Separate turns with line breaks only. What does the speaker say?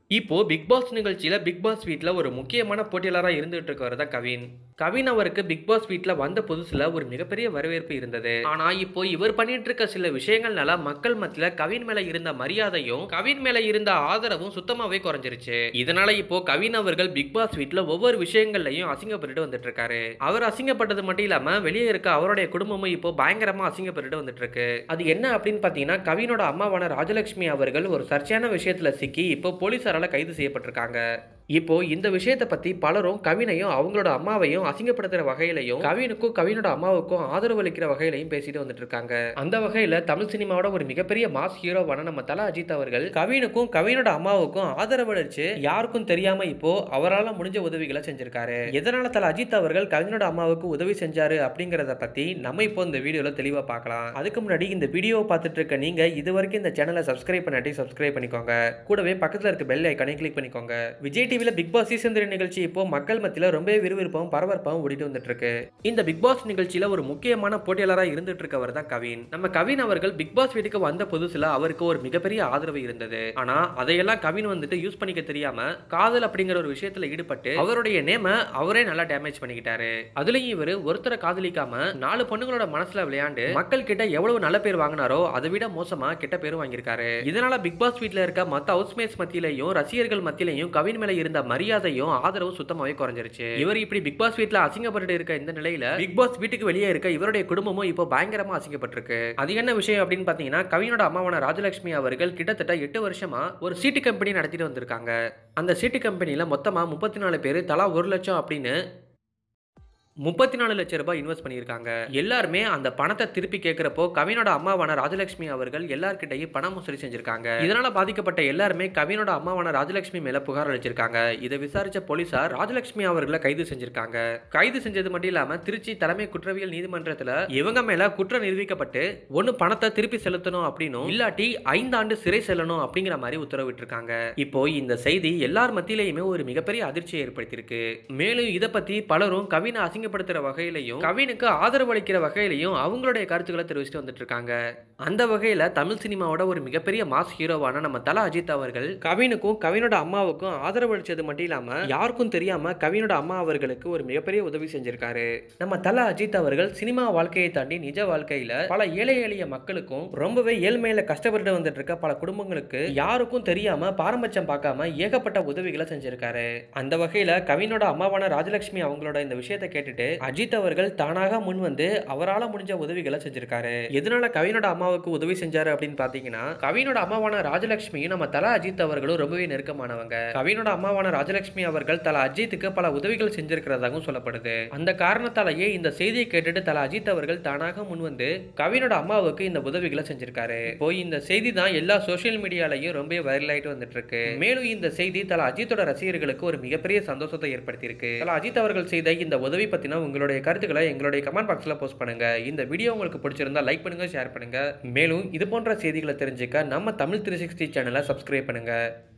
இப்போ Bigg Boss நிகழ்ச்சியில Bigg Boss வீட்ல ஒரு முக்கியமான போட்டியாளராக இருந்துகிட்டு இருக்கவர் தான் கவின் கவின் அவருக்கு பிக் பாஸ் வீட்ல வந்த புதுசுல ஒரு மிகப்பெரிய வரவேற்பு இருந்தது ஆனா இப்போ இவர் பண்ணிட்டு இருக்க சில விஷயங்கள்னால மக்கள் மத்தியில கவின் மேல இருந்த மரியாதையும் கவின் மேல இருந்த ஆதரவும் சுத்தமாவே குறைஞ்சிருச்சு இதனால இப்போ கவின் அவர்கள் பிக் பாஸ் வீட்ல ஒவ்வொரு விஷயங்கள்லயும் அசிங்கப்பட்டுட்டு வந்துட்டு இருக்காரு அவர் அசிங்கப்பட்டது மட்டும் இல்லாம வெளியே இருக்க அவருடைய குடும்பமும் இப்போ பயங்கரமா அசிங்கப்பட்டுட்டு வந்துட்டு இருக்கு அது என்ன அப்படின்னு பாத்தீங்கன்னா கவினோட அம்மாவான ராஜலட்சுமி அவர்கள் ஒரு சர்ச்சையான விஷயத்துல சிக்கி இப்போ போலீசாரால கைது செய்யப்பட்டிருக்காங்க இப்போ இந்த விஷயத்தை பத்தி பலரும் கவினையும் அவங்களோட அம்மாவையும் அசிங்கப்படுத்துற வகையிலையும் கவினுக்கும் கவினோட அம்மாவுக்கும் ஆதரவு அளிக்கிற வகையிலையும் பேசிட்டு வந்துட்டு இருக்காங்க அந்த வகையில தமிழ் சினிமாவோட ஒரு மிகப்பெரிய மாஸ் ஹீரோவான நம்ம தல அஜித் அவர்கள் கவினுக்கும் கவினோட அம்மாவுக்கும் ஆதரவு அளிச்சு யாருக்கும் தெரியாம இப்போ அவரால் முடிஞ்ச உதவிகளை செஞ்சிருக்காரு எதனால தல அஜித் அவர்கள் கவினோட அம்மாவுக்கு உதவி செஞ்சாரு அப்படிங்கறத பத்தி நம்ம இப்போ இந்த வீடியோல தெளிவா பார்க்கலாம் அதுக்கு முன்னாடி இந்த வீடியோவை பார்த்துட்டு இருக்க நீங்க இது வரைக்கும் இந்த சேனலை சப்ஸ்கிரைப் பண்ணாட்டி சப்ஸ்கிரைப் பண்ணிக்கோங்க கூடவே பக்கத்துல இருக்க பெல் ஐக்கானை கிளிக் பண்ணிக்கோங்க விஜய் டிவில பிக் பாஸ் சீசன் த்ரீ நிகழ்ச்சி இப்போ மக்கள் மத்தியில ரொம்ப விறுவிறுப்பாகவும் பரபரப்பாகவும் ஓடிட்டு வந்துட்டு இருக்கு இந்த பிக் பாஸ் நிகழ்ச்சியில ஒரு முக்கியமான போட்டியாளராக இருந்துட்டு இருக்கவர் தான் கவின் நம்ம கவின் அவர்கள் பிக் பாஸ் வீட்டுக்கு வந்த புதுசுல அவருக்கு ஒரு மிகப்பெரிய ஆதரவு இருந்தது ஆனா அதையெல்லாம் கவின் வந்துட்டு யூஸ் பண்ணிக்க தெரியாம காதல் அப்படிங்கிற ஒரு விஷயத்துல ஈடுபட்டு அவருடைய நேம அவரே நல்லா டேமேஜ் பண்ணிக்கிட்டாரு அதுலயும் இவர் ஒருத்தரை காதலிக்காம நாலு பொண்ணுங்களோட மனசுல விளையாண்டு மக்கள் கிட்ட எவ்வளவு நல்ல பேர் வாங்கினாரோ அதை விட மோசமா கெட்ட பேரும் வாங்கியிருக்காரு இதனால பிக் பாஸ் வீட்ல இருக்க மத்த ஹவுஸ்மேட்ஸ் மத்தியிலையும் ரசிகர்கள் மத்தியிலையும் கவின் மேல இருந்த மரியாதையும் ஆதரவும் சுத்தமாவே குறைஞ்சிருச்சு இவர் இப்படி பிக் பாஸ் வீட்ல அசிங்கப்பட்டு இருக்க இந்த நிலையில பிக் பாஸ் வீட்டுக்கு வெளியே இருக்க இவருடைய குடும்பமும் இப்போ பயங்கரமா அசிங்கப்பட்டிருக்கு அது என்ன விஷயம் அப்படின்னு பாத்தீங்கன்னா கவினோட அம்மாவான ராஜலட்சுமி அவர்கள் கிட்டத்தட்ட எட்டு வருஷமா ஒரு சீட்டு கம்பெனி நடத்திட்டு வந்திருக்காங்க அந்த சீட்டு கம்பெனில மொத்தமா முப்பத்தி நாலு பேர் தலா ஒரு லட்சம் அப்படின்னு முப்பத்தி நாலு லட்சம் ரூபாய் இன்வெஸ்ட் பண்ணியிருக்காங்க எல்லாருமே அந்த பணத்தை திருப்பி கேட்கிறப்போ கவினோட அம்மாவான ராஜலட்சுமி அவர்கள் எல்லார்கிட்டையும் பண மோசடி செஞ்சிருக்காங்க இதனால பாதிக்கப்பட்ட எல்லாருமே கவினோட அம்மாவான ராஜலட்சுமி மேல புகார் அளிச்சிருக்காங்க இதை விசாரிச்ச போலீசார் ராஜலட்சுமி அவர்களை கைது செஞ்சிருக்காங்க கைது செஞ்சது மட்டும் இல்லாம திருச்சி தலைமை குற்றவியல் நீதிமன்றத்துல இவங்க மேல குற்றம் நிரூபிக்கப்பட்டு ஒன்னு பணத்தை திருப்பி செலுத்தணும் அப்படின்னும் இல்லாட்டி ஐந்தாண்டு சிறை செல்லணும் அப்படிங்கிற மாதிரி உத்தரவிட்டிருக்காங்க இப்போ இந்த செய்தி எல்லார் மத்தியிலையுமே ஒரு மிகப்பெரிய அதிர்ச்சியை ஏற்படுத்தியிருக்கு மேலும் இதை பத்தி பலரும் கவினை அசிங்க அசிங்கப்படுத்துற வகையிலையும் கவினுக்கு ஆதரவு அளிக்கிற வகையிலையும் அவங்களுடைய கருத்துக்களை தெரிவிச்சுட்டு வந்துட்டு இருக்காங்க அந்த வகையில தமிழ் சினிமாவோட ஒரு மிகப்பெரிய மாஸ் ஹீரோவான நம்ம தல அஜித் அவர்கள் கவினுக்கும் கவினோட அம்மாவுக்கும் ஆதரவு அளிச்சது மட்டும் இல்லாம யாருக்கும் தெரியாம கவினோட அம்மா அவர்களுக்கு ஒரு மிகப்பெரிய உதவி செஞ்சிருக்காரு நம்ம தல அஜித் அவர்கள் சினிமா வாழ்க்கையை தாண்டி நிஜ வாழ்க்கையில பல ஏழை எளிய மக்களுக்கும் ரொம்பவே ஏழ்மையில கஷ்டப்பட்டு வந்துட்டு இருக்க பல குடும்பங்களுக்கு யாருக்கும் தெரியாம பாரபட்சம் பார்க்காம ஏகப்பட்ட உதவிகளை செஞ்சிருக்காரு அந்த வகையில கவினோட அம்மாவான ராஜலட்சுமி அவங்களோட இந்த விஷயத்தை கேட்டுட்டு கேட்டுட்டு அஜித் அவர்கள் தானாக முன் வந்து அவரால் முடிஞ்ச உதவிகளை செஞ்சிருக்காரு எதனால கவினோட அம்மாவுக்கு உதவி செஞ்சாரு அப்படின்னு பாத்தீங்கன்னா கவினோட அம்மாவான ராஜலட்சுமி நம்ம தல அஜித் அவர்களும் ரொம்பவே நெருக்கமானவங்க கவினோட அம்மாவான ராஜலட்சுமி அவர்கள் தல அஜித்துக்கு பல உதவிகள் செஞ்சிருக்கிறதாகவும் சொல்லப்படுது அந்த காரணத்தாலேயே இந்த செய்தியை கேட்டுட்டு தல அஜித் அவர்கள் தானாக முன் வந்து கவினோட அம்மாவுக்கு இந்த உதவிகளை செஞ்சிருக்காரு இப்போ இந்த செய்தி தான் எல்லா சோசியல் மீடியாலையும் ரொம்ப வைரல் ஆயிட்டு வந்துட்டு இருக்கு மேலும் இந்த செய்தி தல அஜித்தோட ரசிகர்களுக்கு ஒரு மிகப்பெரிய சந்தோஷத்தை ஏற்படுத்தியிருக்கு தல அஜித் அவர்கள் செய்த இந்த உதவி பத்தின உங்களுடைய கருத்துக்களை எங்களுடைய கமெண்ட் பாக்ஸில் போஸ்ட் பண்ணுங்க இந்த வீடியோ உங்களுக்கு பிடிச்சிருந்தா லைக் பண்ணுங்க ஷேர் பண்ணுங்க மேலும் இது போன்ற செய்திகளை தெரிஞ்சுக்க நம்ம தமிழ் த்ரீ சிக்ஸ்டி சேனலை சப்ஸ்கிரைப் பண்ணுங்க